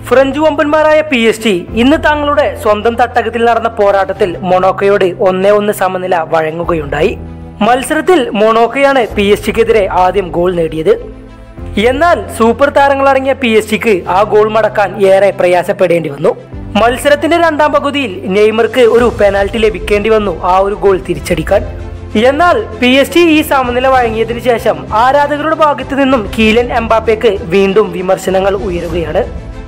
French വമ്പന്മാരായ P S T ഇന്ന് തങ്ങളുടെ സ്വന്തം തട്ടകത്തിൽ നടന്ന പോരാട്ടത്തിൽ മൊണോക്കയോട് ഒന്നേ ഒന്ന് സമനില വഴങ്ങുകയുണ്ടായി മത്സരത്തിൽ മൊണോക്കയാണ് പി എസ് ടിക്കെതിരെ ആദ്യം ഗോൾ നേടിയത് എന്നാൽ സൂപ്പർ താരങ്ങളടങ്ങിയ പി എസ് ടിക്ക് ആ ഗോൾ മടക്കാൻ ഏറെ പ്രയാസപ്പെടേണ്ടി വന്നു മത്സരത്തിന്റെ രണ്ടാം പകുതിയിൽ നെയ്മർക്ക് ഒരു പെനാൽറ്റി ലഭിക്കേണ്ടി വന്നു ആ ഒരു ഗോൾ തിരിച്ചടിക്കാൻ എന്നാൽ പി എസ് ടി ഈ സമനില വഴങ്ങിയതിനു ശേഷം ആരാധകരുടെ ഭാഗത്തു നിന്നും കീലൻ എംബാപ്പയ്ക്ക് വീണ്ടും വിമർശനങ്ങൾ ഉയരുകയാണ്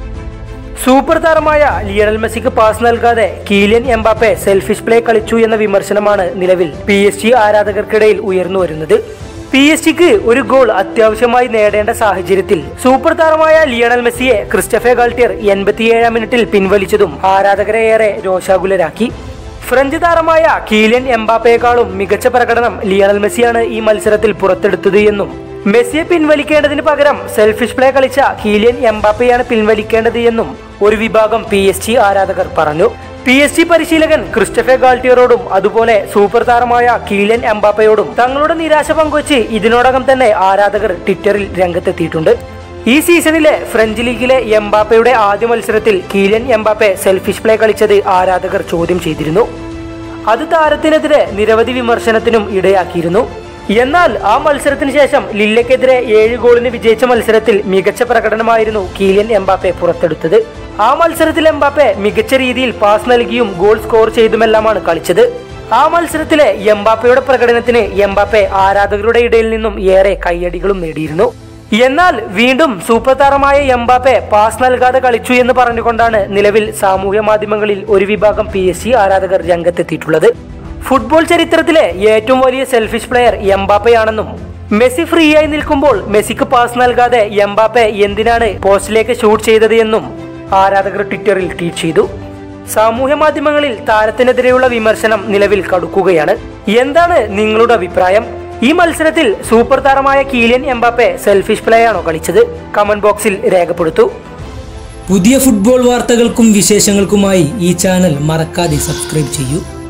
സൂപ്പർ താരമായ ലിയണൽ മെസ്സിക്ക് പാസ് നൽകാതെ കീലിയൻ എംബാപ്പെ സെൽഫിഷ് പ്ലേ കളിച്ചു എന്ന വിമർശനമാണ് നിലവിൽ പി എസ് ജി ആരാധകർക്കിടയിൽ ഉയർന്നു വരുന്നത് പി എസ് ജിക്ക് ഒരു ഗോൾ അത്യാവശ്യമായി നേടേണ്ട സാഹചര്യത്തിൽ സൂപ്പർ താരമായ ലിയണൽ മെസ്സിയെ ക്രിസ്റ്റഫെ ഗാൾട്ടിയർ എൺപത്തിയേഴാം മിനിറ്റിൽ പിൻവലിച്ചതും ആരാധകരെ ഏറെ രോഷാകുലരാക്കി ഫ്രഞ്ച് താരമായ കീലിയൻ എംബാപ്പയെക്കാളും മികച്ച പ്രകടനം ലിയണൽ മെസ്സിയാണ് ഈ മത്സരത്തിൽ പുറത്തെടുത്തത് എന്നും മെസ്സിയെ പിൻവലിക്കേണ്ടതിന് പകരം സെൽഫിഷ് പ്ലേ കളിച്ച കീലിയൻ എംബാപ്പയാണ് പിൻവലിക്കേണ്ടത് എന്നും ഒരു വിഭാഗം പി എസ് ജി ആരാധകർ പറഞ്ഞു പി എസ് ജി പരിശീലകൻ ക്രിസ്റ്റഫെ ഗാൾട്ടിയറോടും അതുപോലെ സൂപ്പർ താരമായ കീലിയൻ എംബാപ്പയോടും തങ്ങളുടെ നിരാശ പങ്കുവച്ച് ഇതിനോടകം തന്നെ ആരാധകർ ട്വിറ്ററിൽ രംഗത്തെത്തിയിട്ടുണ്ട് ഈ സീസണിലെ ഫ്രഞ്ച് ലീഗിലെ എംബാപ്പയുടെ ആദ്യ മത്സരത്തിൽ കീലിയൻ എംബാപ്പെ സെൽഫിഷ് പ്ലേ കളിച്ചത് ആരാധകർ ചോദ്യം ചെയ്തിരുന്നു അത് താരത്തിനെതിരെ നിരവധി വിമർശനത്തിനും ഇടയാക്കിയിരുന്നു എന്നാൽ ആ മത്സരത്തിന് ശേഷം ലില്ലയ്ക്കെതിരെ ഏഴ് ഗോളിന് വിജയിച്ച മത്സരത്തിൽ മികച്ച പ്രകടനമായിരുന്നു കീലിയൻ എംബാപ്പെ പുറത്തെടുത്തത് ആ മത്സരത്തിൽ എംബാപ്പെ മികച്ച രീതിയിൽ പാസ് നൽകിയും ഗോൾ സ്കോർ ചെയ്തുമെല്ലാമാണ് കളിച്ചത് ആ മത്സരത്തിലെ എംബാപ്പയുടെ പ്രകടനത്തിന് എംബാപ്പെ ആരാധകരുടെ ഇടയിൽ നിന്നും ഏറെ കയ്യടികളും നേടിയിരുന്നു എന്നാൽ വീണ്ടും സൂപ്പർ താരമായ എംബാപ്പെ പാസ് നൽകാതെ കളിച്ചു എന്ന് പറഞ്ഞുകൊണ്ടാണ് നിലവിൽ സാമൂഹ്യ മാധ്യമങ്ങളിൽ ഒരു വിഭാഗം പി എസ് സി ആരാധകർ രംഗത്തെത്തിയിട്ടുള്ളത് ഫുട്ബോൾ ചരിത്രത്തിലെ ഏറ്റവും വലിയ സെൽഫിഷ് പ്ലെയർ എംബാപ്പയാണെന്നും മെസ്സി ഫ്രീ ആയി നിൽക്കുമ്പോൾ മെസ്സിക്ക് പാസ് നൽകാതെ എംബാപ്പെ എന്തിനാണ് പോസ്റ്റിലേക്ക് ഷൂട്ട് ചെയ്തത് എന്നും ആരാധകർ ട്വിറ്ററിൽ ട്വീറ്റ് ചെയ്തു സാമൂഹ്യ മാധ്യമങ്ങളിൽ താരത്തിനെതിരെയുള്ള വിമർശനം നിലവിൽ കടുക്കുകയാണ് എന്താണ് നിങ്ങളുടെ അഭിപ്രായം ഈ മത്സരത്തിൽ സൂപ്പർ താരമായ കീലിയൻ എംബാപ്പെ സെൽഫിഷ് പ്ലേ ആണോ കളിച്ചത് കമന്റ് ബോക്സിൽ രേഖപ്പെടുത്തൂ പുതിയ ഫുട്ബോൾ വാർത്തകൾക്കും വിശേഷങ്ങൾക്കുമായി ഈ ചാനൽ മറക്കാതെ സബ്സ്ക്രൈബ് ചെയ്യൂ